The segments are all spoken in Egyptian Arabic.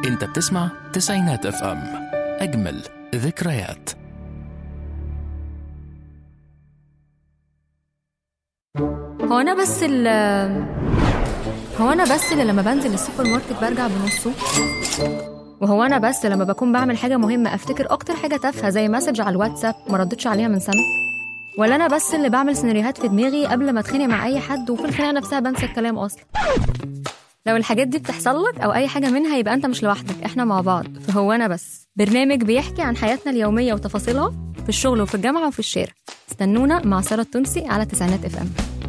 انت بتسمع تسعينات اف ام اجمل ذكريات هو انا بس ال هو انا بس اللي لما بنزل السوبر ماركت برجع بنصه وهو انا بس لما بكون بعمل حاجه مهمه افتكر اكتر حاجه تافهه زي مسج على الواتساب ما ردتش عليها من سنه ولا انا بس اللي بعمل سيناريوهات في دماغي قبل ما اتخانق مع اي حد وفي الخناقه نفسها بنسى الكلام اصلا لو الحاجات دي بتحصل لك او اي حاجه منها يبقى انت مش لوحدك احنا مع بعض فهو انا بس برنامج بيحكي عن حياتنا اليوميه وتفاصيلها في الشغل وفي الجامعه وفي الشارع استنونا مع ساره التونسي على تسعينات اف ام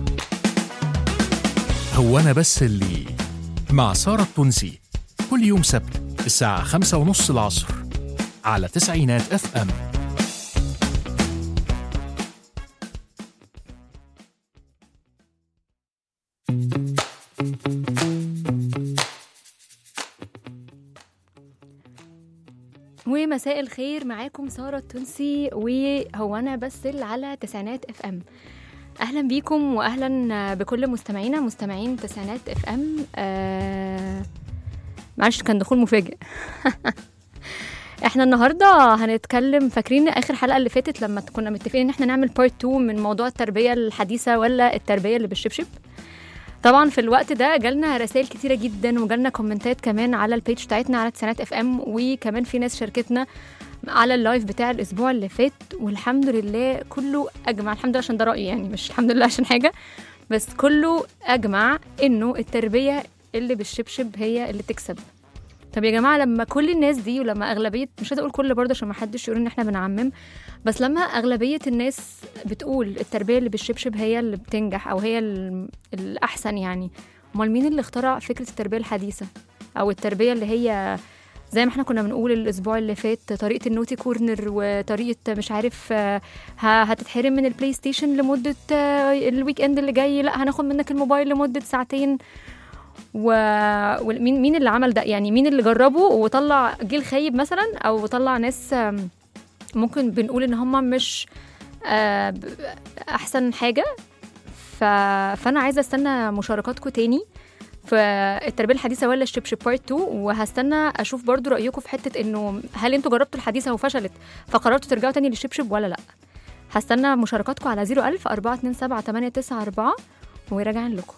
هو انا بس اللي مع سارة التونسي كل يوم سبت الساعة خمسة ونص العصر على تسعينات اف ام ومساء الخير معاكم سارة التونسي وهو أنا بس اللي على تسعينات اف ام أهلا بيكم وأهلا بكل مستمعينا مستمعين تسعينات اف ام آه معلش كان دخول مفاجئ احنا النهارده هنتكلم فاكرين اخر حلقه اللي فاتت لما كنا متفقين ان احنا نعمل بارت 2 من موضوع التربيه الحديثه ولا التربيه اللي بالشبشب طبعا في الوقت ده جالنا رسائل كتيرة جدا وجالنا كومنتات كمان على البيج بتاعتنا على تسعينات اف ام وكمان في ناس شاركتنا على اللايف بتاع الاسبوع اللي فات والحمد لله كله اجمع الحمد لله عشان ده رايي يعني مش الحمد لله عشان حاجه بس كله اجمع انه التربيه اللي بالشبشب هي اللي تكسب طب يا جماعه لما كل الناس دي ولما اغلبيه مش هتقول كل برضه عشان ما حدش يقول ان احنا بنعمم بس لما اغلبيه الناس بتقول التربيه اللي بالشبشب هي اللي بتنجح او هي ال- الاحسن يعني امال مين اللي اخترع فكره التربيه الحديثه او التربيه اللي هي زي ما احنا كنا بنقول الاسبوع اللي فات طريقه النوتي كورنر وطريقه مش عارف آه، ه- هتتحرم من البلاي ستيشن لمده آه، الويك اند اللي جاي لا هناخد منك الموبايل لمده ساعتين و... ومين مين اللي عمل ده يعني مين اللي جربه وطلع جيل خايب مثلا او طلع ناس آم، ممكن بنقول ان هم مش آه، ب- احسن حاجه ف... فانا عايزه استنى مشاركاتكم تاني في التربيه الحديثه ولا الشبشب بارت 2 وهستنى اشوف برضو رايكم في حته انه هل انتوا جربتوا الحديثه وفشلت فقررتوا ترجعوا تاني للشبشب ولا لا هستنى مشاركاتكم على 01000 427 894 وراجعين لكم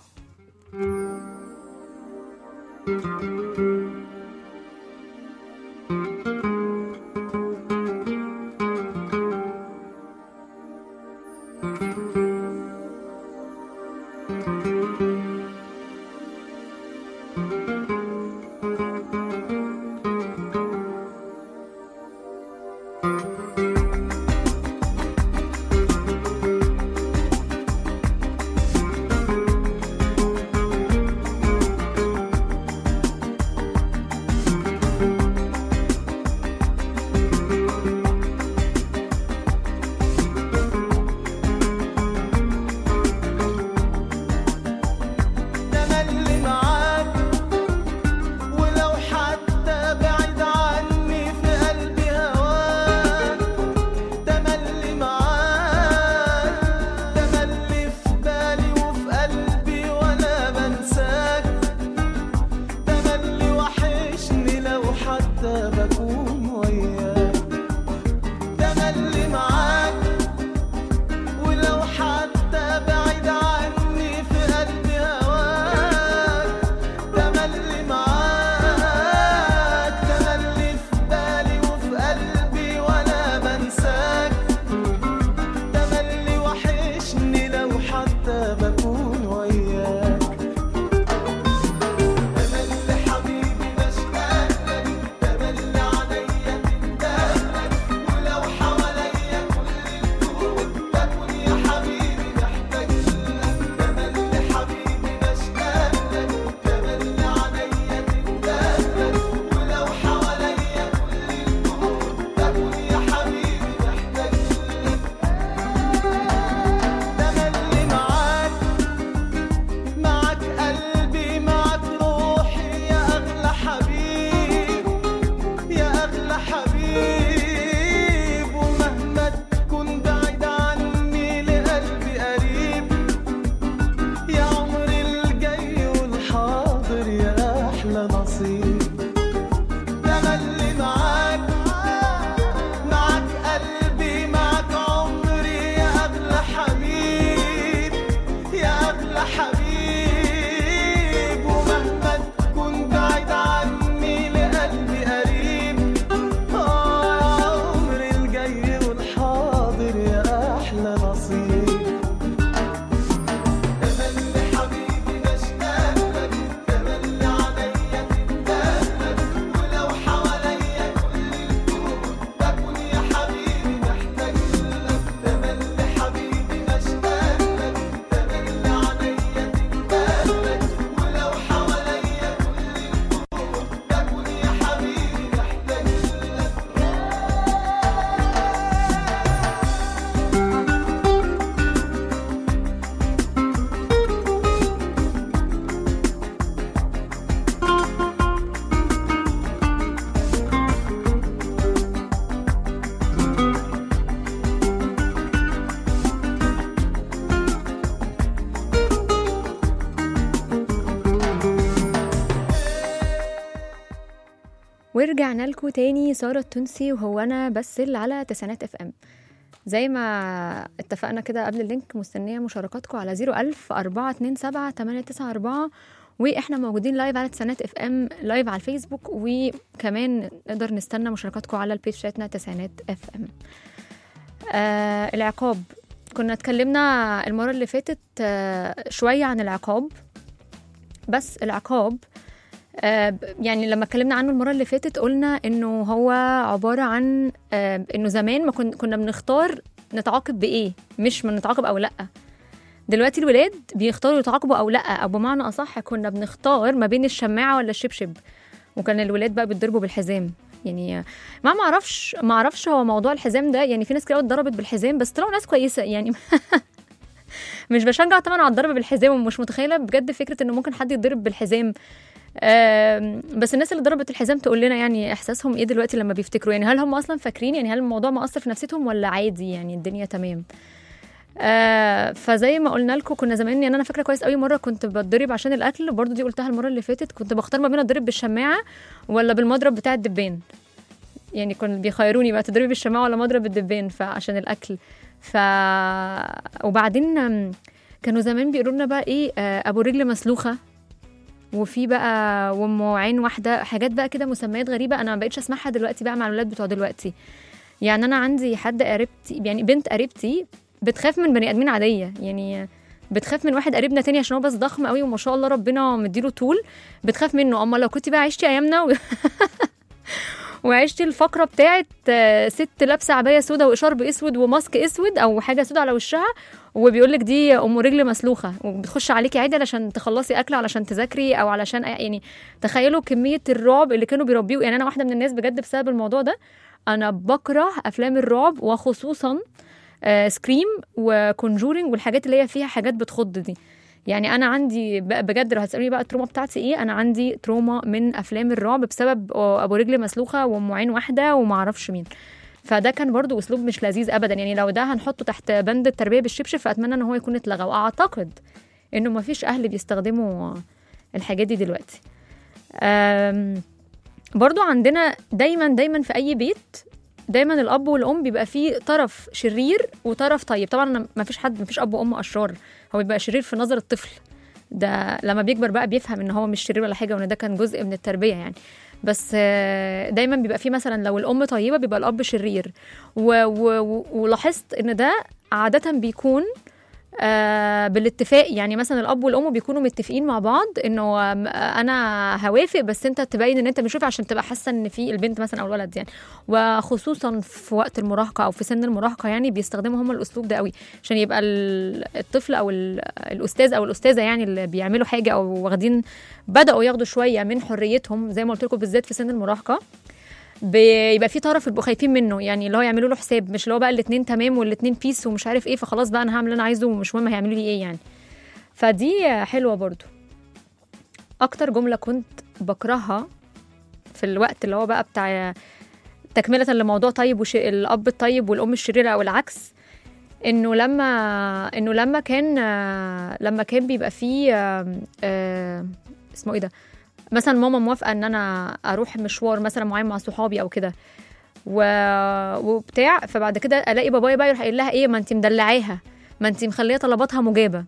ورجعنا لكم تاني سارة التونسي وهو أنا بسل على تسعينات اف ام زي ما اتفقنا كده قبل اللينك مستنية مشاركاتكم على 01000 427 894 واحنا موجودين لايف على تسعينات اف ام لايف على الفيسبوك وكمان نقدر نستنى مشاركاتكم على البيج بتاعتنا تسعينات اف ام آه العقاب كنا اتكلمنا المرة اللي فاتت آه شوية عن العقاب بس العقاب آه، ب- يعني لما اتكلمنا عنه المره اللي فاتت قلنا انه هو عباره عن آه، انه زمان ما كن- كنا بنختار نتعاقب بايه مش من نتعاقب او لا دلوقتي الولاد بيختاروا يتعاقبوا او لا او بمعنى اصح كنا بنختار ما بين الشماعه ولا الشبشب وكان الولاد بقى بيتضربوا بالحزام يعني ما ما اعرفش ما اعرفش هو موضوع الحزام ده يعني في ناس كتير قوي اتضربت بالحزام بس طلعوا ناس كويسه يعني مش بشجع طبعا على الضرب بالحزام ومش متخيله بجد فكره انه ممكن حد يتضرب بالحزام آم، بس الناس اللي ضربت الحزام تقول لنا يعني احساسهم ايه دلوقتي لما بيفتكروا يعني هل هم اصلا فاكرين يعني هل الموضوع مأثر في نفسيتهم ولا عادي يعني الدنيا تمام آه فزي ما قلنا لكم كنا زمان يعني انا فاكره كويس قوي مره كنت بتضرب عشان الاكل برضو دي قلتها المره اللي فاتت كنت بختار ما بين اتضرب بالشماعه ولا بالمضرب بتاع الدبان يعني كانوا بيخيروني بقى تضربي بالشماعه ولا مضرب الدبان فعشان الاكل ف وبعدين آم، كانوا زمان بيقولوا لنا بقى ايه آه ابو رجل مسلوخه وفي بقى وام عين واحده حاجات بقى كده مسميات غريبه انا ما بقتش اسمعها دلوقتي بقى مع الولاد بتوع دلوقتي يعني انا عندي حد قريبتي يعني بنت قريبتي بتخاف من بني ادمين عاديه يعني بتخاف من واحد قريبنا تاني عشان هو بس ضخم قوي وما شاء الله ربنا مديله طول بتخاف منه اما لو كنت بقى عشتي ايامنا و... وعشتي الفقره بتاعت آه، ست لابسه عبايه سودا وشرب اسود وماسك اسود او حاجه سودا على وشها وبيقول لك دي ام رجل مسلوخه وبتخش عليكي عادي علشان تخلصي اكل علشان تذاكري او علشان أي- يعني تخيلوا كميه الرعب اللي كانوا بيربيه يعني انا واحده من الناس بجد بسبب الموضوع ده انا بكره افلام الرعب وخصوصا آه سكريم وكونجورينج والحاجات اللي هي فيها حاجات بتخض دي يعني انا عندي ب- بجد لو هتسالوني بقى التروما بتاعتي ايه انا عندي تروما من افلام الرعب بسبب ابو رجل مسلوخه وام عين واحده وما اعرفش مين فده كان برضو اسلوب مش لذيذ ابدا يعني لو ده هنحطه تحت بند التربيه بالشبشب فاتمنى ان هو يكون اتلغى واعتقد انه ما فيش اهل بيستخدموا الحاجات دي دلوقتي أم، برضو عندنا دايما دايما في اي بيت دايما الاب والام بيبقى فيه طرف شرير وطرف طيب طبعا ما فيش حد ما فيش اب وام اشرار هو بيبقى شرير في نظر الطفل ده لما بيكبر بقى بيفهم ان هو مش شرير ولا حاجه وان ده كان جزء من التربيه يعني بس آه، دايما بيبقى فيه مثلا لو الام طيبه بيبقى الاب شرير و- و- و- ولاحظت ان ده عاده بيكون آه بالاتفاق يعني مثلا الاب والام بيكونوا متفقين مع بعض انه آم، آه، انا هوافق بس انت تبين ان انت مش وافق عشان تبقى حاسه ان في البنت مثلا او الولد يعني وخصوصا في وقت المراهقه او في سن المراهقه يعني بيستخدموا هم الاسلوب ده قوي عشان يبقى ال- الطفل او ال- الاستاذ او الاستاذه يعني اللي بيعملوا حاجه او واخدين بداوا ياخدوا شويه من حريتهم زي ما قلت لكم بالذات في سن المراهقه بيبقى في طرف بيبقوا خايفين منه يعني اللي هو يعملوا له حساب مش اللي هو بقى الاثنين تمام والاثنين بيس ومش عارف ايه فخلاص بقى انا هعمل اللي انا عايزه ومش مهم هيعملوا لي ايه يعني فدي حلوه برضو اكتر جمله كنت بكرهها في الوقت اللي هو بقى بتاع تكمله لموضوع طيب وش الاب الطيب والام الشريره او العكس انه لما انه لما كان لما كان بيبقى فيه آم، آه، اسمه ايه ده مثلا ماما موافقه ان انا اروح مشوار مثلا معين مع صحابي او كده و... وبتاع فبعد كده الاقي بابايا بقى يروح قايل لها ايه ما انت مدلعاها ما انت مخليه طلباتها مجابه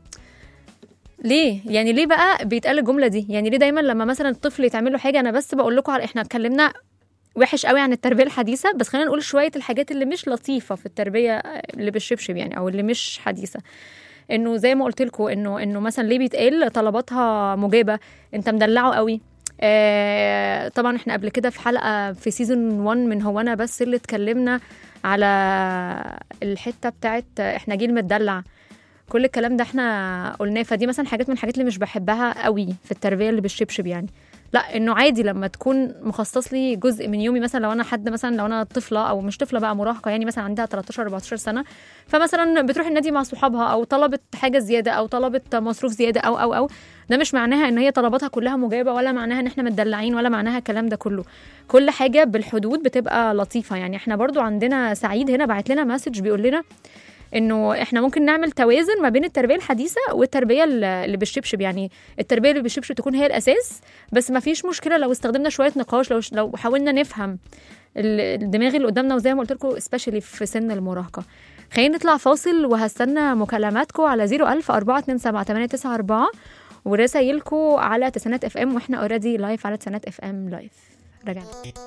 ليه يعني ليه بقى بيتقال الجمله دي يعني ليه دايما لما مثلا الطفل يتعمل له حاجه انا بس بقول لكم على احنا اتكلمنا وحش قوي عن التربيه الحديثه بس خلينا نقول شويه الحاجات اللي مش لطيفه في التربيه اللي بالشبشب يعني او اللي مش حديثه انه زي ما قلت لكم انه انه مثلا ليه بيتقال طلباتها مجابه انت مدلعه قوي آه طبعا احنا قبل كده في حلقه في سيزون 1 من هو انا بس اللي اتكلمنا على الحته بتاعت احنا جيل متدلع كل الكلام ده احنا قلناه فدي مثلا حاجات من الحاجات اللي مش بحبها قوي في التربيه اللي بالشبشب يعني لا انه عادي لما تكون مخصص لي جزء من يومي مثلا لو انا حد مثلا لو انا طفله او مش طفله بقى مراهقه يعني مثلا عندها 13 14 سنه فمثلا بتروح النادي مع صحابها او طلبت حاجه زياده او طلبت مصروف زياده او او او ده مش معناها ان هي طلباتها كلها مجابه ولا معناها ان احنا متدلعين ولا معناها الكلام ده كله كل حاجه بالحدود بتبقى لطيفه يعني احنا برضو عندنا سعيد هنا بعت لنا مسج بيقول لنا انه احنا ممكن نعمل توازن ما بين التربيه الحديثه والتربيه ال- اللي بالشبشب يعني التربيه اللي بالشبشب تكون هي الاساس بس ما فيش مشكله لو استخدمنا شويه نقاش لو لو حاولنا نفهم ال- الدماغ اللي قدامنا وزي ما قلت لكم سبيشالي في سن المراهقه خلينا نطلع فاصل وهستنى مكالماتكم على 01000 427 ورسايلكم على تسانات اف ام واحنا اوريدي لايف على تسانات اف ام لايف رجعنا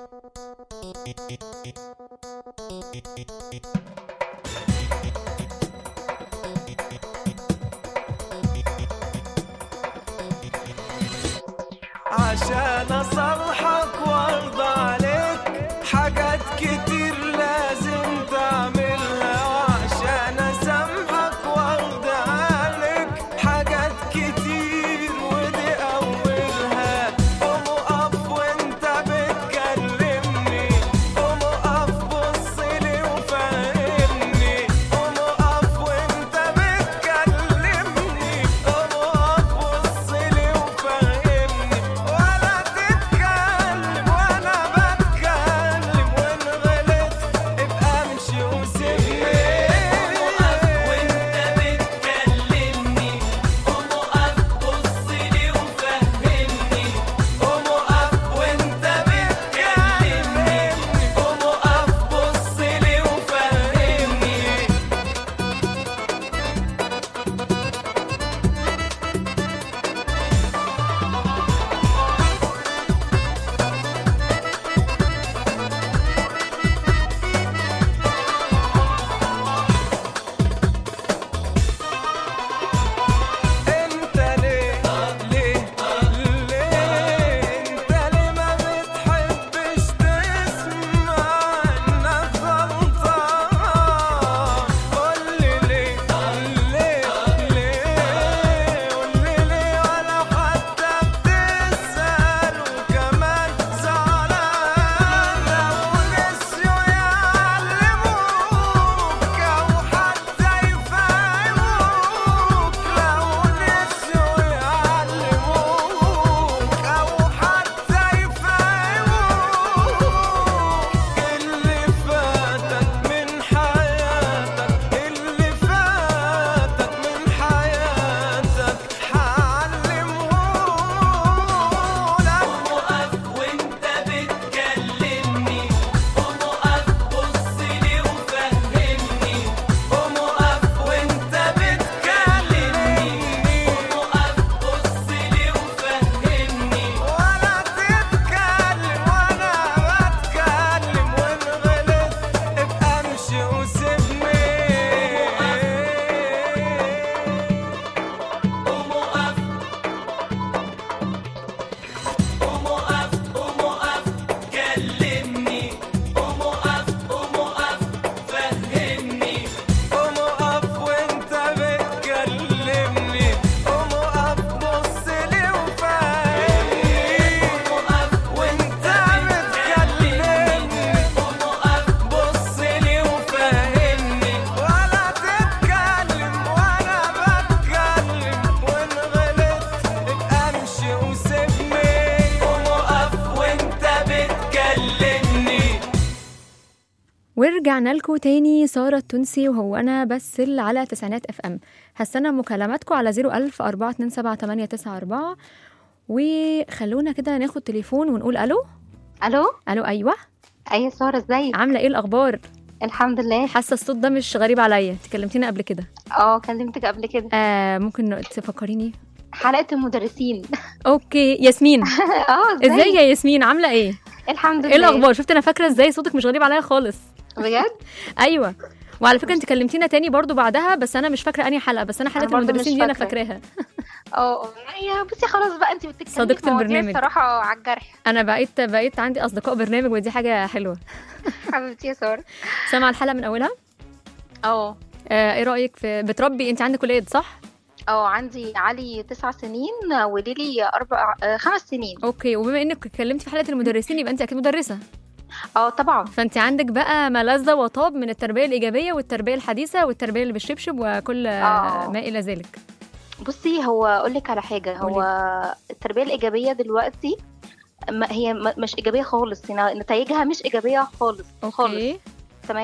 عشان اصلحك وارضى عليك حاجات كتير لازم تعملها وعشان اسامحك وارضى عليك حاجات كتير ودي اولها قوم اقف وانت بتكلمني قوم اقف بصلي وفهمني قوم اقف وانت بتكلمني قوم اقف بصلي وفهمني ولا تتكلم وانا بتكلم وان غلطت ابقى امشي وسيبني وانت بتكلمني قوم اقف بصلي وفهمني قوم اقف وانت بتكلمني قوم اقف بصلي وفهمني انت ليه ليه ليه انت ليه ما بتحبش تسمع انك غلطان قولي ليه ليه ليه قولي ليه ولا حتى بتسأل وكمان زعلان لو نسيوا يعلموك او حتى يفهموك لو نسيوا يعلموك او حتى يفهموك اللي فاتك من حياتك اللي فاتك من حياتك حعلمهولك وقف وانت بتكلمني قوم وقف بصلي وفهمني قوم وقف وانت بتكلمني قوم وقف بصلي وفهمني ولا تتكلم وانا بتكلم وان غلطت ابقى امشي وسيبني قوم وقف قوم وقف قوم وقف كلمني قوم وقف قوم وقف فهمني قوم وقف وانت بتكلمني قوم وقف بصلي وفهمني قوم وقف وانت بتكلمني قوم وقف بصلي وفهمني ولا تتكلم وانا بتكلم وان غلطت ابقى امشي وسيبني قوم وقف وانت بتكلمني ورجعنا لكم تاني سارة التونسي وهو أنا بسل على تسعينات اف ام هستنى مكالماتكم على 01000 427 وخلونا كده ناخد تليفون ونقول ألو الو ألو أيوة اي ساره ازيك عاملة إيه الأخبار؟ الحمد لله حاسة الصوت ده مش غريب عليا تكلمتينا قبل كده اه كلمتك قبل كده آه ممكن تفكريني حلقه المدرسين اوكي ياسمين اه ازاي يا ياسمين عامله ايه الحمد ايه لله الاخبار شفت انا فاكره ازاي صوتك مش غريب عليا خالص بجد ايوه وعلى فكره انت كلمتينا تاني برضو بعدها بس انا مش فاكره انهي حلقه بس انا حلقه برضو مش المدرسين دي انا فاكرة. فاكراها اه يا بصي خلاص بقى انت بتتكلمي صديقة في مواضيع البرنامج. الصراحه على الجرح انا بقيت بقيت عندي اصدقاء برنامج ودي حاجه حلوه حبيبتي يا ساره سامعه الحلقه من اولها اه آه ايه رايك في بتربي انت عندك ولاد صح اه عندي علي تسع سنين وليلي اربع آه، خمس سنين اوكي وبما انك اتكلمتي في حلقه المدرسين يبقى انت اكيد مدرسه اه طبعا فانت عندك بقى ملذة وطاب من التربيه الايجابيه والتربيه الحديثه والتربيه اللي بالشبشب وكل آه. ما الى ذلك بصي هو اقول لك على حاجه هو التربيه الايجابيه دلوقتي ما هي ما- مش ايجابيه خالص يعني نتائجها مش ايجابيه خالص خالص اوكي تمام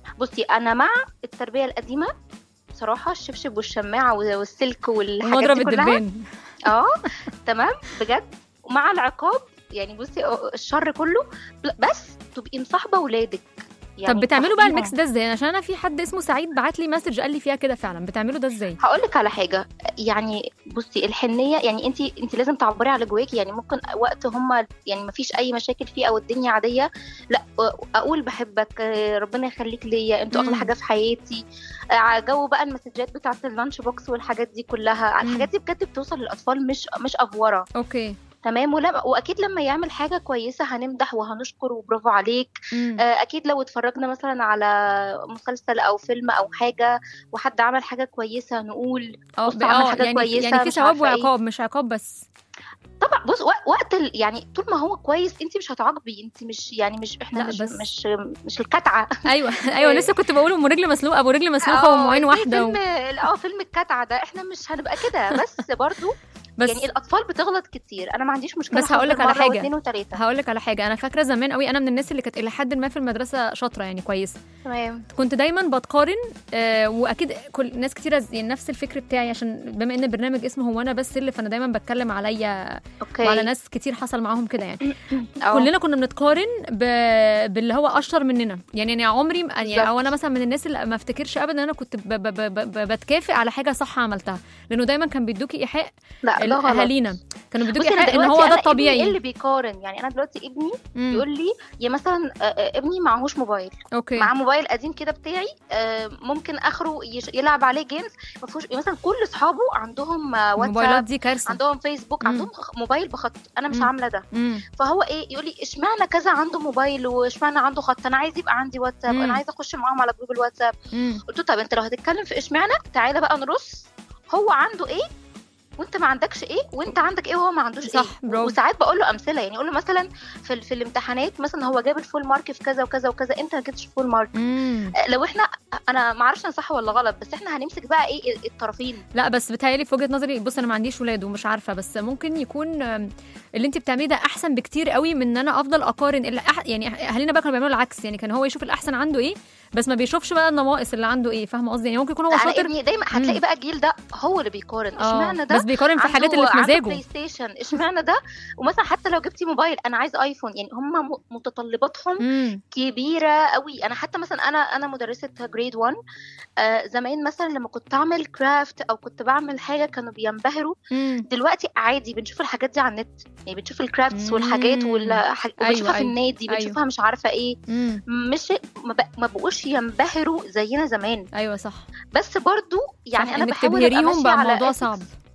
بصي انا مع التربيه القديمه بصراحه الشبشب والشماعه والسلك والحاجات ومضرب دي كلها الدبان اه تمام بجد ومع العقاب يعني بصي آه، الشر كله بس تبقي مصاحبه ولادك يعني طب بتعملوا بقى صاحبيهم. الميكس ده ازاي عشان انا في حد اسمه سعيد بعت لي مسج قال لي فيها كده فعلا بتعملوا ده ازاي هقول لك على حاجه يعني بصي الحنيه يعني انت انت لازم تعبري على جواكي يعني ممكن وقت هم يعني ما فيش اي مشاكل فيه او الدنيا عاديه لا اقول بحبك آه، ربنا يخليك ليا انتوا اغلى مم. حاجه في حياتي آه، جو بقى المسجات بتاعه اللانش بوكس والحاجات دي كلها مم. الحاجات دي بجد بتوصل للاطفال مش مش افوره اوكي تمام ولما واكيد لما يعمل حاجه كويسه هنمدح وهنشكر وبرافو عليك مم. آه، اكيد لو اتفرجنا مثلا على مسلسل او فيلم او حاجه وحد عمل حاجه كويسه نقول اه بص ب- عمل اه حاجة يعني كويسة، يعني في مش ثواب عارفة ايه. وعقاب مش عقاب بس طبعا بص وق- وقت ال... يعني طول ما هو كويس انت مش هتعاقبي انت مش يعني مش احنا لا، مش بس- مش مش الكتعه ايوه ايوه لسه كنت بقول ام رجل مسلوقه ابو رجل مسلوقه اه، وام عين زي واحده و... فيلم اه فيلم الكتعه ده احنا مش هنبقى كده بس برضو بس يعني الاطفال بتغلط كتير انا ما عنديش مشكله بس هقول لك أحذر على مرة حاجة. واثنين وثلاثه هقول لك على حاجه انا فاكره زمان قوي انا من الناس اللي كانت الى حد ما في المدرسه شاطره يعني كويسه تمام كنت دايما بتقارن آه واكيد كل ناس كتيره ز- يعني نفس الفكر بتاعي عشان بما ان البرنامج اسمه هو انا بس اللي فانا دايما بتكلم عليا اوكي وعلى ناس كتير حصل معاهم كده يعني اه. كلنا كنا بنتقارن ب... باللي هو اشطر مننا يعني يعني عمري ما- يعني او انا مثلا من الناس اللي ما افتكرش ابدا ان انا كنت ب... ب... ب... ب... بتكافئ على حاجه صح عملتها لانه دايما كان بيدوكي ايحاء لا ده غلط اهالينا كانوا بيدوكي بصي انا ايحاء ان دلوقتي هو ده أنا ابني ايه الطبيعي اللي بيقارن يعني انا دلوقتي ابني مم. يقول لي يا مثلا آه، آه، ابني معهوش موبايل اوكي معاه موبايل قديم كده بتاعي آه، ممكن اخره يش- يلعب عليه جيمز ما فيهوش مثلا كل اصحابه عندهم آه، الموبايلات واتساب دي كارثه عندهم فيسبوك مم. عندهم خ- موبايل بخط انا مش مم. عامله ده مم. فهو ايه يقول لي اشمعنى كذا عنده موبايل واشمعنى عنده خط انا عايز يبقى عندي واتساب مم. انا عايزه اخش معاهم على جروب الواتساب مم. قلت له طب انت لو هتتكلم في اشمعنى تعالى بقى نرص هو عنده ايه وانت ما عندكش ايه وانت عندك ايه وهو ما عندوش صح، ايه برافو. وساعات بقول له امثله يعني اقول له مثلا في, ال- في الامتحانات مثلا هو جاب الفول مارك في كذا وكذا وكذا انت ما جبتش فول مارك مم. لو احنا انا ما اعرفش انا صح ولا غلط بس احنا هنمسك بقى ايه الطرفين لا بس بتهيألي في وجهه نظري بص انا ما عنديش ولاد ومش عارفه بس ممكن يكون آم، اللي انت بتعمليه ده احسن بكتير قوي من ان انا افضل اقارن اللي أح... يعني اهالينا بقى كانوا بيعملوا العكس يعني كان هو يشوف الاحسن عنده ايه بس ما بيشوفش بقى النواقص اللي عنده ايه فاهمه قصدي يعني ممكن يكون هو انا شاطر ابني دايما هتلاقي بقى الجيل ده هو اللي بيقارن اه اشمعنى ده بس بيقارن في الحاجات اللي في عنده مزاجه بلاي ستيشن اشمعنى ده ومثلا حتى لو جبتي موبايل انا عايز ايفون يعني هم م- متطلباتهم امم كبيره قوي انا حتى مثلا انا انا مدرسه جريد 1 آه زمان مثلا لما كنت اعمل كرافت او كنت بعمل حاجه كانوا بينبهروا امم دلوقتي عادي بنشوف الحاجات دي على النت يعني بنشوف الكرافتس مم. والحاجات والح... أيوة، وبنشوفها في أيوة، النادي أيوة. بنشوفها مش عارفه ايه امم مش ما, بق... ما بقوش ينبهروا زينا زمان ايوه صح بس برضو يعني صح انا انك بحاول ابقى تبهريهم ماشيه بقى على الموضوع ethics. صعب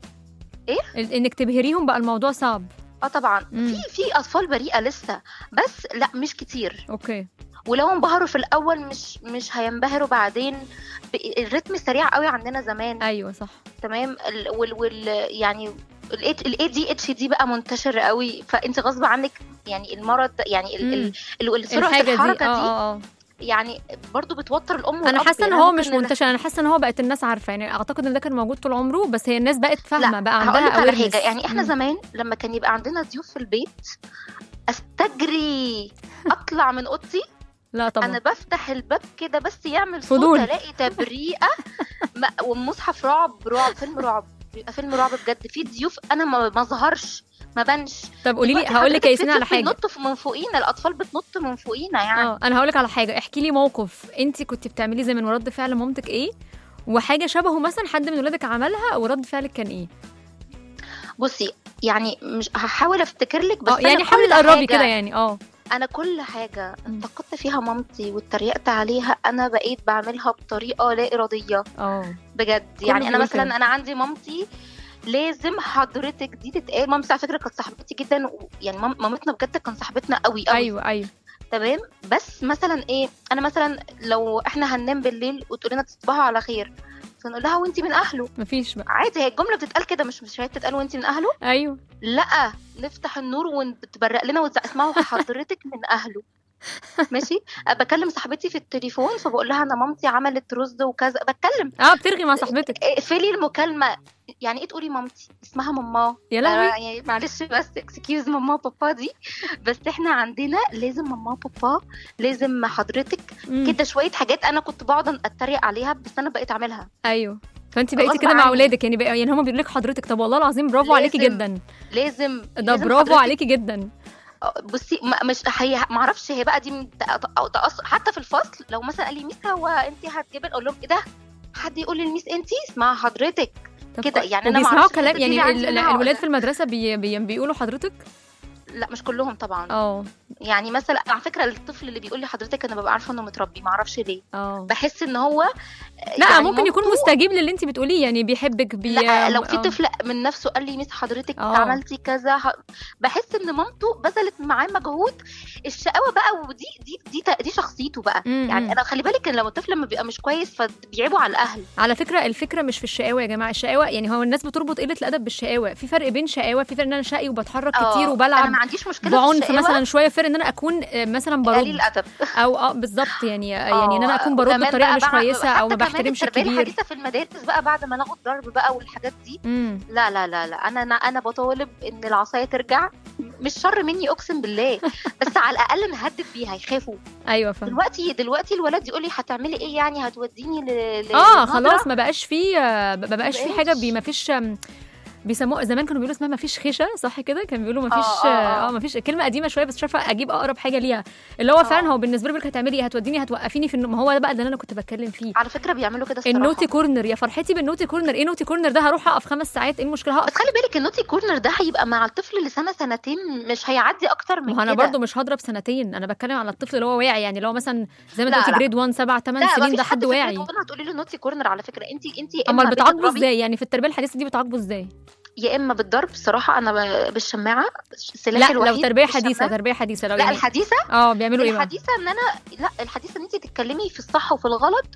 إيه؟ ال- انك تبهريهم بقى الموضوع صعب اه طبعا مم. في في اطفال بريئه لسه بس لا مش كتير اوكي ولو انبهروا في الاول مش مش هينبهروا بعدين ب- الريتم سريع قوي عندنا زمان ايوه صح تمام ال- وال, وال يعني الاي دي اتش دي بقى منتشر قوي فانت غصب عنك يعني المرض ده- يعني ال- ال- ال- ال- سرعه الحاجه دي الحركه اه دي اه اه يعني برضو بتوتر الام انا والأب. حاسه ان يعني هو ممكن مش ال- منتشر انا حاسه ان هو بقت الناس عارفه يعني اعتقد ان ده كان موجود طول عمره بس هي الناس بقت فاهمه لا بقى هقول عندها لك على awareness. حاجه يعني احنا مم. زمان لما كان يبقى عندنا ضيوف في البيت استجري اطلع من اوضتي لا طبعا انا بفتح الباب كده بس يعمل فضول. صوت الاقي تبريئه م- والمصحف رعب رعب فيلم رعب بيبقى فيلم رعب بجد في ضيوف انا ما ما ظهرش ما بنش طب قولي لي دلوقتي هقول لك حضرتك يا في ياسمين على ضيوف حاجه بينطوا في- من فوقينا الاطفال بتنط من فوقينا يعني اه انا هقول لك على حاجه احكي لي موقف انت كنت بتعمليه زمان ورد فعل مامتك ايه وحاجه شبهه مثلا حد من ولادك عملها ورد فعلك كان ايه بصي يعني مش هحاول افتكر لك بس اه أنا يعني حاولي كل تقربي حاجة- كده يعني اه انا كل حاجه مم. انتقدت فيها مامتي واتريقت عليها انا بقيت بعملها بطريقه لا اراديه اه بجد كله يعني انا بيقول كده. مثلا انا عندي مامتي لازم حضرتك دي تتقال مامتي على فكره كانت صاحبتي جدا و- يعني مام- مامتنا بجد كان صاحبتنا قوي قوي ايوه ايوه تمام بس مثلا ايه انا مثلا لو احنا هننام بالليل وتقول لنا تصبحوا على خير فنقول لها وانت من اهله مفيش بقى عادي هي الجمله بتتقال كده مش مش هي بتتقال وانت من اهله ايوه لا نفتح النور وتبرق لنا وتزعق اسمها حضرتك من اهله ماشي بكلم صاحبتي في التليفون فبقول لها انا مامتي عملت رز وكذا بتكلم اه بترغي مع صاحبتك اقفلي المكالمه يعني ايه تقولي مامتي اسمها ماما يا لهوي أنا يعني معلش بس اكسكيوز ماما وبابا دي بس احنا عندنا لازم ماما وبابا لازم حضرتك مم. كده شويه حاجات انا كنت بقعد اتريق عليها بس انا بقيت اعملها ايوه فانت بقيتي غصب كده مع عني. اولادك يعني بقى يعني هم بيقولوا لك حضرتك طب والله العظيم برافو عليكي لازم. جدا لازم ده لازم برافو حضرتك- عليكي جدا بصي ما مش هي ما اعرفش هي بقى دي من تق- أو تقص حتى في الفصل لو مثلا قال لي ميس هو انت هتجيبي اقول لهم ايه ده حد يقول للميس انت اسمها حضرتك طب كده، كويس. يعني أنا وبيسمعوا معرفش كلام الحتة دي يعني عندي ال- منها الولاد ولا- في المدرسه بي بي بيقولوا حضرتك لا مش كلهم طبعا اه يعني مثلا على فكره الطفل اللي بيقول لي حضرتك انا ببقى عارفه انه متربي ما اعرفش ليه اه بحس ان هو لا يعني ممكن يكون مامته- مستجيب للي انت بتقوليه يعني بيحبك بي لا لو في آه. طفل من نفسه قال لي ميس حضرتك آه. عملتي كذا ح- بحس ان مامته بذلت معاه مجهود الشقاوه بقى ودي دي دي دي شخصيته بقى مم، يعني مم. انا خلي بالك ان لو الطفل لما بيبقى مش كويس فبيعيبوا على الاهل على فكره الفكره مش في الشقاوه يا جماعه الشقاوه يعني هو الناس بتربط قله الادب بالشقاوه في فرق بين شقاوه في فرق ان انا شقي وبتحرك آه، كتير انا وبلعب ما عنديش مشكله بعنف في الشقاوة، مثلا شويه فرق ان انا اكون آه، مثلا برد قليل الادب او اه بالظبط يعني يعني ان انا آه، اكون برد وكمان بطريقه بقى مش بعد- كويسه او ما حتى كمان بحترمش التربية الكبير الحديثه في المدارس بقى بعد ما ناخد ضرب بقى والحاجات دي امم لا لا لا لا انا انا انا بطالب ان العصايه ترجع مش شر مني اقسم بالله بس على الاقل نهدد بيها يخافوا ايوه فاهم دلوقتي دلوقتي الولد يقول لي هتعملي ايه يعني هتوديني ل... ل... اه للنظرة؟ خلاص ما بقاش في آه، ما بقاش في حاجه بقاش. بي ما فيش آم، بيسموه زمان كانوا بيقولوا اسمها ما فيش خيشه صح كده كان بيقولوا ما فيش آه، آه، اه آه. ما فيش كلمه قديمه شويه بس مش عارفه اجيب اقرب حاجه ليها اللي هو فعلا آه. هو بالنسبه له بيقول لك هتعملي ايه هتوديني هتوقفيني في النوم ما هو ده بقى ده اللي انا كنت بتكلم فيه على فكره بيعملوا كده الصراحه النوتي كورنر يا فرحتي بالنوتي كورنر ايه نوتي كورنر ده هروح اقف خمس ساعات ايه المشكله هقف بس خلي بالك النوتي كورنر ده هيبقى مع الطفل لسنه سنتين مش هيعدي اكتر من ما هو انا كده برضو مش هضرب سنتين انا بتكلم على الطفل اللي هو واعي يعني اللي هو مثلا زي ما انت لا، قلتي لا. جريد 1 7 8 لا سنين مفيش ده حد في واعي الجريد وان هتقولي له نوتي كورنر على فكره انت انت يا اما اما بتعاقبه بتضربي ازاي يعني في التربيه الحديثه دي بتعاقبه ازاي يا اما بالضرب الصراحه انا ب- بالشماعه السلاح لا الوحيد لو تربيه بالشماعة. حديثه تربيه حديثه لو لا يعني الحديثه اه بيعملوا ايه بقى الحديثه ان انا لا الحديثه ان انت تتكلمي في الصح وفي الغلط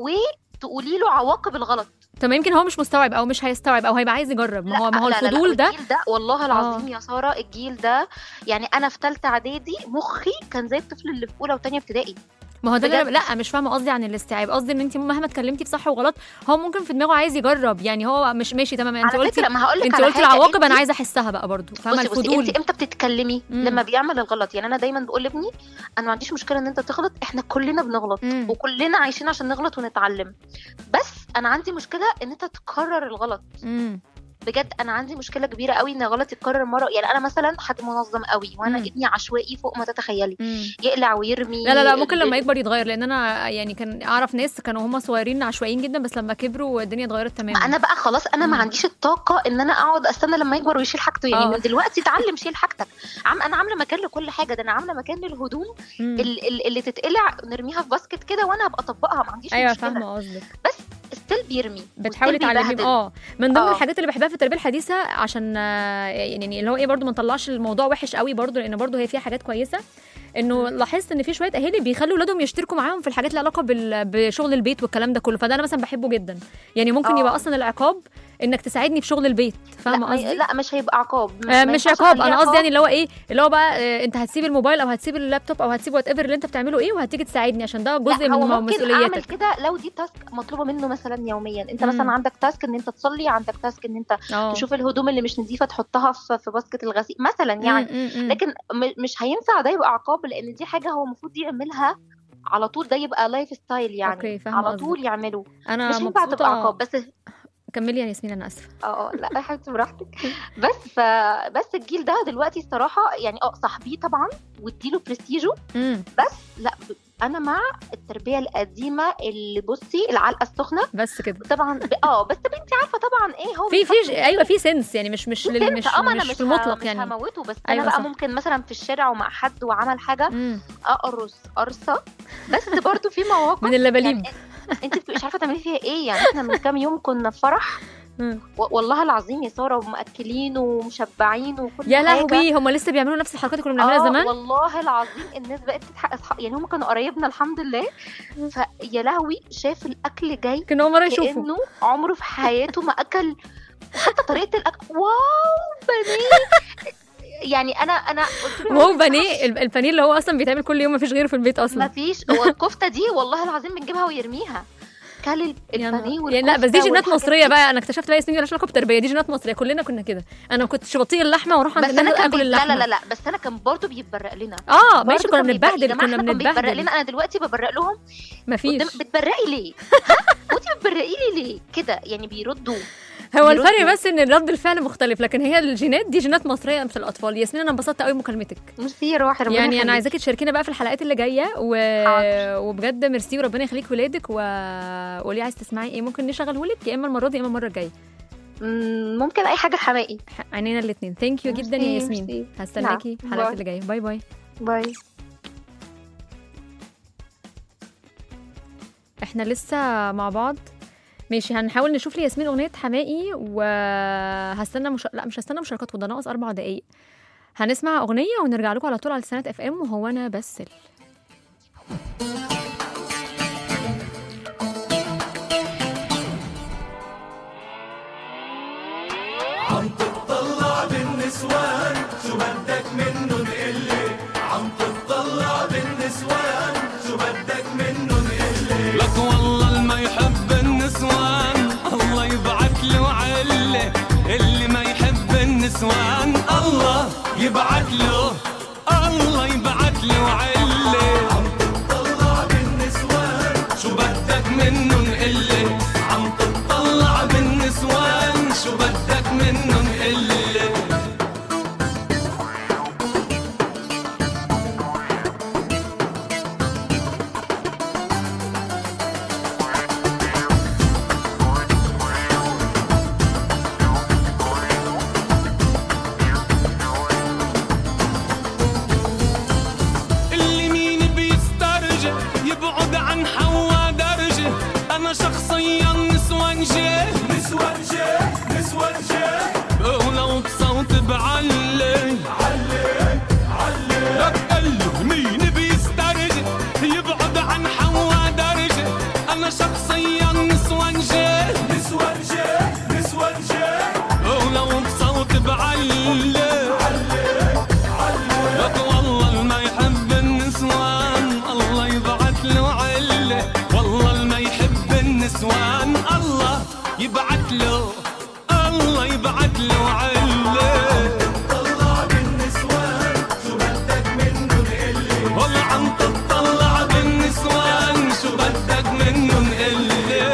وتقولي له عواقب الغلط طب ما يمكن هو مش مستوعب او مش هيستوعب او هيبقى عايز يجرب ما هو ما هو لا، لا، لا، الفضول ده الجيل ده والله العظيم يا ساره الجيل ده يعني انا في ثالثه اعدادي مخي كان زي الطفل اللي في اولى وثانيه ابتدائي ما هو ده اللي أنا- بجد. لا مش فاهمه قصدي عن الاستيعاب قصدي ان انت مهما اتكلمتي في صح وغلط هو ممكن في دماغه عايز يجرب يعني هو مش ماشي تمام انت على قلتي فكره ما هقول لك انت على قلتي حاجة، العواقب انا انت- عايزه احسها بقى برضو فاهمه بصي بصي الفضول انت امتى بتتكلمي مم. لما بيعمل الغلط يعني انا دايما بقول لابني انا ما عنديش مشكله ان انت تغلط احنا كلنا بنغلط مم. وكلنا عايشين عشان نغلط ونتعلم بس انا عندي مشكله ان انت تكرر الغلط امم بجد انا عندي مشكله كبيره قوي ان غلط يتكرر مره يعني انا مثلا حد منظم قوي وانا مم. ابني عشوائي فوق ما تتخيلي امم يقلع ويرمي لا لا لا ممكن لما يكبر يتغير لان انا يعني كان اعرف ناس كانوا هم صغيرين عشوائيين جدا بس لما كبروا الدنيا اتغيرت ما تماما انا بقى خلاص انا ما مم. عنديش الطاقه ان انا اقعد استنى لما يكبر ويشيل حاجته يعني آه. من دلوقتي اتعلم شيل حاجتك عم انا عامله مكان لكل حاجه ده انا عامله مكان للهدوم مم. ال- ال- اللي تتقلع نرميها في باسكت كده وانا هبقى اطبقها ما عنديش ايوه مشكله فاهمه قصدك ستيل بيرمي بتحاولي وستيل تعلميهم بيبهدل. اه من ضمن آه. الحاجات اللي بحبها في التربيه الحديثه عشان آه، يعني اللي هو ايه برضو ما نطلعش الموضوع وحش قوي برضو لان برضو هي فيها حاجات كويسه انه لاحظت ان في شويه اهالي بيخلوا اولادهم يشتركوا معاهم في الحاجات اللي علاقه بال- بشغل البيت والكلام ده كله فده انا مثلا بحبه جدا يعني ممكن آه. يبقى اصلا العقاب انك تساعدني في شغل البيت لا, فاهمه ما- قصدي لا مش هيبقى عقاب آه ما مش ينفعش عقاب أخليه انا قصدي عقاب. يعني اللي هو ايه اللي هو بقى آه انت هتسيب الموبايل او هتسيب اللابتوب او هتسيب وات ايفر اللي انت بتعمله ايه وهتيجي تساعدني عشان ده جزء لا هو من ممكن اعمل مسؤولياتك كده لو دي تاسك مطلوبه منه مثلا يوميا انت مم. مثلا عندك تاسك ان انت تصلي عندك تاسك ان انت اه تشوف الهدوم اللي مش نظيفه تحطها في في باسكت الغسيل مثلا يعني مم، مم، مم. لكن م- مش هينفع ده يبقى عقاب لان دي حاجه هو المفروض يعملها على طول ده يبقى لايف ستايل يعني اوكي فاهمه على قصدك. طول يعمله انا مش ينفع تبقى مبسوطه عقاب بس كملي يا ياسمين انا اسفه اه اه لا يا حبيبتي براحتك بس ف بس الجيل ده دلوقتي الصراحه يعني اه صاحبيه طبعا واديله برستيجه امم بس لا ب- انا مع التربيه القديمه اللي بصي العلقه السخنه بس كده طبعا ب- اه بس انت عارفه طبعا ايه هو في في بيفكر ايوه في سنس يعني مش مش لل- مش, اه ما انا مش مش في المطلق مش يعني هموته بس أيوة انا بقى صح. ممكن مثلا في الشارع ومع حد وعمل حاجه مم. اقرص قرصه بس برضو في مواقف من اللباليب يعني انت بتبقي مش عارفه تعملي فيها ايه يعني احنا من كام يوم كنا في فرح مم. و- والله العظيم يا ساره ومأكلين ومشبعين وكل يا حاجه لهوي هم لسه بيعملوا نفس الحركات اللي كنا بنعملها آه، زمان والله العظيم الناس بقت تضحك أصحاب يعني هم كانوا قرايبنا الحمد لله فيا لهوي شاف الاكل جاي كنا اول مره يشوفوا كانه عمره في حياته ما اكل وحتى طريقه الاكل واو بانيه يعني انا انا قلت له وهو بانيه ال- البانيه اللي هو اصلا بيتعمل كل يوم مفيش غيره في البيت ما اصلا فيش هو الكفته دي والله العظيم بنجيبها ويرميها كل ال- يا نهار- البانيه يعني لا بس دي والكفتة جينات والحاجات مصريه دي. بقى انا اكتشفت بقى ياسمين مالهاش علاقه بتربيه دي جينات مصريه كلنا كنا كده انا ما كنتش بطيق اللحمه واروح عند بس انا الناس كان اكل بي... لا اللحمه لا لا لا بس انا كان برضه بيتبرق لنا اه ماشي برضه كنا كان بيتبرق- يا بنتبهدل جماعة كنا إحنا كان بيتبرق بنتبهدل لنا انا دلوقتي ببرق لهم قدام مفيش بتبرقي ليه؟ ها؟ وانت بتبرقي لي ليه؟ كده يعني بيردوا هو بيردوا. الفرق بس ان رد الفعل مختلف لكن هي الجينات دي جينات مصريه مش الاطفال ياسمين انا انبسطت قوي بمكالمتك ميرسي يا روحي ربنا يعني انا يخليك. عايزاكي تشاركينا بقى في الحلقات اللي جايه و... حاضر. وبجد ميرسي وربنا يخليك ولادك وقولي عايز تسمعي ايه ممكن نشغله لك يا اما المره دي يا اما المره الجايه مم، ممكن اي حاجه حمائي ح- عينينا الاثنين ثانك يو جدا يا ميرسي، ياسمين ميرسي. هستناكي نعم. الحلقات باي. اللي جايه باي باي باي احنا لسه مع بعض ماشي هنحاول نشوف لي ياسمين اغنيه حمائي وهستنى مش... لا مش هستنى مشاركات وده ناقص اربع دقايق هنسمع اغنيه ونرجع لكم على طول على سنه اف ام وهو انا بس ال- عم تطلع بالنسوان شو بدك منن قلي عم تطلع بالنسوان شو بدك منن قلي لك والله ما يحب النسوان الله يبعت له عله اللي ما يحب النسوان الله يبعت له الله يبعت له عله عم تطلع بالنسوان شو بدك منن قلي عم تطلع بالنسوان شو بدك منن قلي اللي مين بيسترجع يبعد عن حوا درجة أنا شخصيا نسوانجة نسوانجة نسوانجة ولو بصوت بعلي علي علي لك اللي مين بيسترجع يبعد عن حوا درجة أنا شخصيا نسوانجة نسوانجة نسوانجة ولو بصوت بعلي لك والله ما يحب النسوان الله يبعت له عله والله ما يحب النسوان الله يبعت له الله يبعت له عله طلع بالنسوان شو بدك منن قلي والله عم تطلع بالنسوان شو بدك منن قلي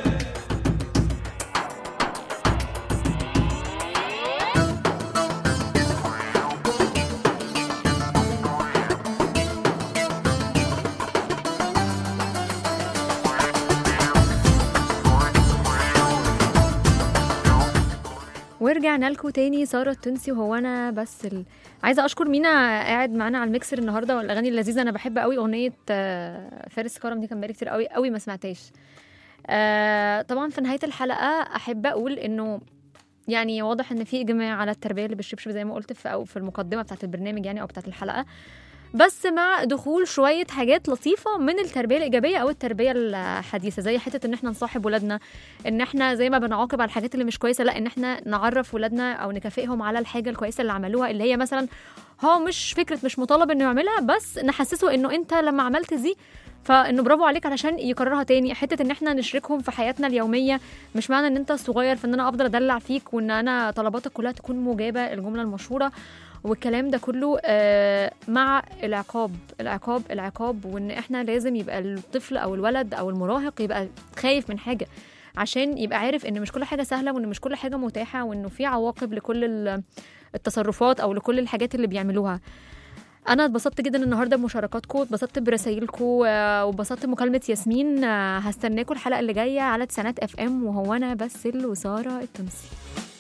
ورجعنا لكم تاني ساره التونسي وهو انا بس ال... عايزه اشكر مينا قاعد معانا على الميكسر النهارده والاغاني اللذيذه انا بحب قوي اغنيه آه، فارس كرم دي كان بقالي كتير قوي قوي ما سمعتهاش آه، طبعا في نهايه الحلقه احب اقول انه يعني واضح ان في اجماع على التربيه اللي بالشبشب زي ما قلت في او في المقدمه بتاعت البرنامج يعني او بتاعت الحلقه بس مع دخول شويه حاجات لطيفه من التربيه الايجابيه او التربيه الحديثه زي حته ان احنا نصاحب ولادنا ان احنا زي ما بنعاقب على الحاجات اللي مش كويسه لا ان احنا نعرف ولادنا او نكافئهم على الحاجه الكويسه اللي عملوها اللي هي مثلا هو مش فكره مش مطالب انه يعملها بس نحسسه انه انت لما عملت دي فانه برافو عليك علشان يكررها تاني حته ان احنا نشركهم في حياتنا اليوميه مش معنى ان انت صغير فان انا افضل ادلع فيك وان انا طلباتك كلها تكون مجابه الجمله المشهوره والكلام ده كله آه، مع العقاب العقاب العقاب وان احنا لازم يبقى الطفل او الولد او المراهق يبقى خايف من حاجه عشان يبقى عارف ان مش كل حاجه سهله وان مش كل حاجه متاحه وانه في عواقب لكل ال- التصرفات او لكل الحاجات اللي بيعملوها انا اتبسطت جدا النهارده بمشاركاتكم اتبسطت برسايلكم آه، واتبسطت بمكالمه ياسمين آه، هستناكم الحلقه اللي جايه على تسعينات اف ام وهو انا بس وساره التونسي